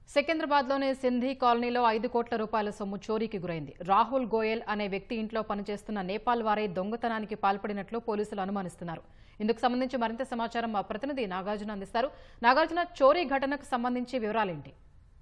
సికింద్రాబాద్లోని సింధీ కాలనీలో ఐదు కోట్ల రూపాయల సొమ్ము చోరీకి గురైంది రాహుల్ గోయల్ అనే వ్యక్తి ఇంట్లో పనిచేస్తున్న నేపాల్ వారే దొంగతనానికి పాల్పడినట్లు పోలీసులు అనుమానిస్తున్నారు ఇందుకు సంబంధించి మరింత సమాచారం మా ప్రతినిధి నాగార్జున అందిస్తారు నాగార్జున చోరీ ఘటనకు సంబంధించి వివరాలేంటి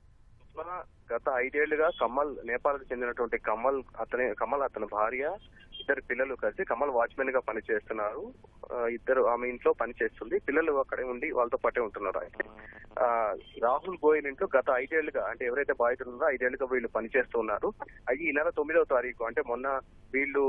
మన గత ఐదేళ్లుగా కమల్ నేపాల్ కు చెందినటువంటి కమల్ అతని కమల్ అతని భార్య ఇద్దరు పిల్లలు కలిసి కమల్ వాచ్మెన్ గా పనిచేస్తున్నారు ఆ, ఇద్దరు ఆమె ఇంట్లో పనిచేస్తుంది పిల్లలు అక్కడే ఉండి వాళ్ళతో పాటే ఉంటున్నారు ఆ, రాహుల్ గోయల్ ఇంట్లో గత ఐదేళ్లుగా అంటే ఎవరైతే బాధితులు ఉన్నారో ఐదేళ్లుగా వీళ్ళు పనిచేస్తూ ఉన్నారు అది ఈ నెల తొమ్మిదవ తారీఖు అంటే మొన్న వీళ్ళు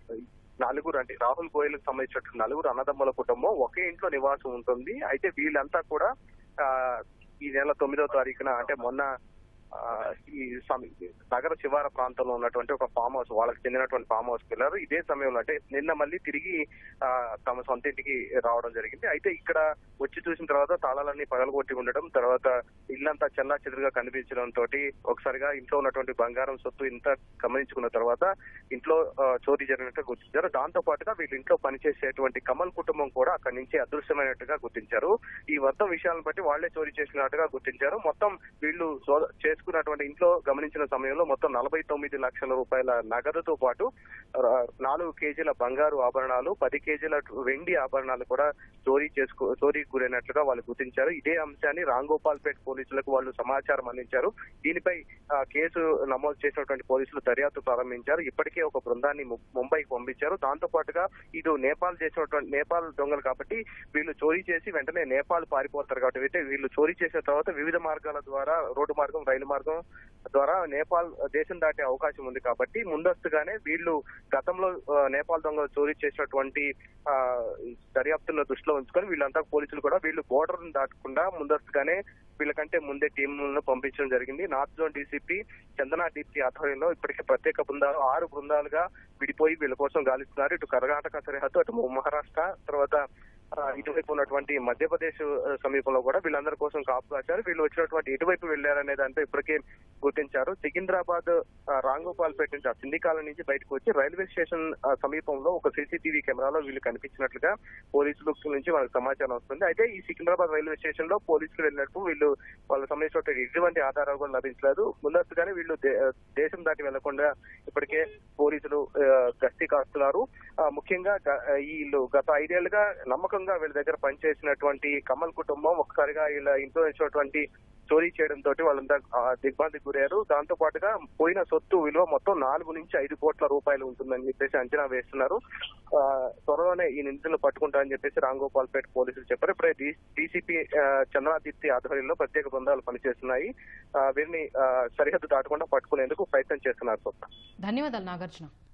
నలుగురు అంటే రాహుల్ గోయల్ కు సంబంధించిన నలుగురు అన్నదమ్ముల కుటుంబం ఒకే ఇంట్లో నివాసం ఉంటుంది అయితే వీళ్ళంతా కూడా ఆ, ఈ నెల తొమ్మిదవ తారీఖున అంటే మొన్న ఆ, ఈ సమ- నగర శివార ప్రాంతంలో ఉన్నటువంటి ఒక ఫామ్ హౌస్ వాళ్ళకి చెందినటువంటి ఫామ్ హౌస్ వెళ్ళారు ఇదే సమయంలో అంటే నిన్న మళ్ళీ తిరిగి ఆ, తమ సొంత ఇంటికి రావడం జరిగింది అయితే ఇక్కడ వచ్చి చూసిన తర్వాత తాళాలన్నీ పగలగొట్టి ఉండడం తర్వాత ఇల్లంతా చెల్లా చెదురుగా కనిపించడం తోటి ఒకసారిగా ఇంట్లో ఉన్నటువంటి బంగారం సొత్తు ఇంత గమనించుకున్న తర్వాత ఇంట్లో ఆ, చోరీ జరిగినట్టు గుర్తించారు దాంతో పాటుగా వీళ్ళ ఇంట్లో పనిచేసేటువంటి కమల్ కుటుంబం కూడా అక్కడి నుంచి అదృశ్యమైనట్టుగా గుర్తించారు ఈ మొత్తం విషయాలను బట్టి వాళ్లే చోరీ చేసినట్టుగా గుర్తించారు మొత్తం వీళ్ళు సో- చేసుకున్నటువంటి ఇంట్లో గమనించిన సమయంలో మొత్తం నలభై తొమ్మిది లక్షల రూపాయల నగదుతో పాటు ఆ, నాలుగు కేజీల బంగారు ఆభరణాలు పది కేజీల వెండి ఆభరణాలు కూడా చోరీ చేసుకో చోరీకి గురైనట్లుగా వాళ్ళు గుర్తించారు ఇదే అంశాన్ని రాంగోపాల్పేట్ పోలీసులకు వాళ్ళు సమాచారం అందించారు దీనిపై ఆ, కేసు నమోదు చేసినటువంటి పోలీసులు దర్యాప్తు ప్రారంభించారు ఇప్పటికే ఒక బృందాన్ని ము- ముంబైకి పంపించారు దాంతో పాటుగా ఇది నేపాల్ చేసినటువంటి నేపాల్ దొంగలు కాబట్టి వీళ్ళు చోరీ చేసి వెంటనే నేపాల్ పారిపోతారు కాబట్టి అయితే వీళ్ళు చోరీ చేసిన తర్వాత వివిధ మార్గాల ద్వారా రోడ్డు మార్గం రైలు మార్గం ద్వారా నేపాల్ దేశం దాటే అవకాశం ఉంది కాబట్టి ముందస్తుగానే వీళ్ళు గతంలో ఆ, నేపాల్ దొంగలు చోరీ చేసినటువంటి ఆ, దర్యాప్తులను దృష్టిలో ఉంచుకొని వీళ్ళంతా పోలీసులు కూడా వీళ్ళు బోర్డర్ దాటకుండా ముందస్తుగానే వీళ్ళకంటే ముందే టీంలను పంపించడం జరిగింది north zone DCP Chandana DP ఆధ్వర్యంలో ఇప్పటికే ప్రత్యేక బృందాలు ఆరు బృందాలుగా విడిపోయి వీళ్ళ కోసం గాలిస్తున్నారు ఇటు కర్ణాటక సరిహద్దు అటు మహారాష్ట్ర తర్వాత ఆ, ఇటువైపు ఉన్నటువంటి మధ్యప్రదేశ్ ఆ, సమీపంలో కూడా వీళ్ళందరి కోసం కాపు కాశారు వీళ్ళు వచ్చినటువంటి ఎటువైపు వెళ్లారనే దాంతో ఇప్పటికే గుర్తించారు సికింద్రాబాద్ ఆ, రాంగోపాల్పేట నుంచి ఆ సింధికాల నుంచి బయటకు వచ్చి రైల్వే స్టేషన్ ఆ, సమీపంలో ఒక సీసీటీవీ కెమెరాలో వీళ్ళు కనిపించినట్లుగా పోలీసుల నుంచి వాళ్ళకి సమాచారం వస్తుంది అయితే ఈ సికింద్రాబాద్ రైల్వే స్టేషన్ లో పోలీసులు వెళ్ళినట్టు వీళ్ళు వాళ్ళకి సంబంధించిన ఎటువంటి ఆధారాలు కూడా లభించలేదు ముందస్తుగానే వీళ్ళు దే- దేశం దాటి వెళ్లకుండా ఇప్పటికే పోలీసులు ఆ, గస్తీ కాస్తున్నారు ఆ, ముఖ్యంగా గ- వీళ్ళు గత ఐదేళ్లుగా నమ్మకంగా వీళ్ళ దగ్గర పనిచేసినటువంటి కమల్ కుటుంబం ఒక్కసారిగా వీళ్ళ ఇంట్లో వచ్చినటువంటి చోరీ చేయడం తోటి వాళ్ళంతా ఆ, దిగ్భ్రాంతికి గురయ్యారు దాంతో పాటుగా పోయిన సొత్తు విలువ మొత్తం నాలుగు నుంచి ఐదు కోట్ల రూపాయలు ఉంటుందని చెప్పేసి అంచనా వేస్తున్నారు ఆ, త్వరలోనే ఈ నిందితులను పట్టుకుంటారని చెప్పేసి రాంగోపాల్పేట పోలీసులు చెప్పారు ఇప్పుడే డీసీపీ చంద్రాదిత్య ఆధ్వర్యంలో ప్రత్యేక బృందాలు పనిచేస్తున్నాయి ఆ, వీరిని ఆ, సరిహద్దు దాటకుండా పట్టుకునేందుకు ప్రయత్నం చేస్తున్నారు స్వప్న ధన్యవాదాలు నాగార్జున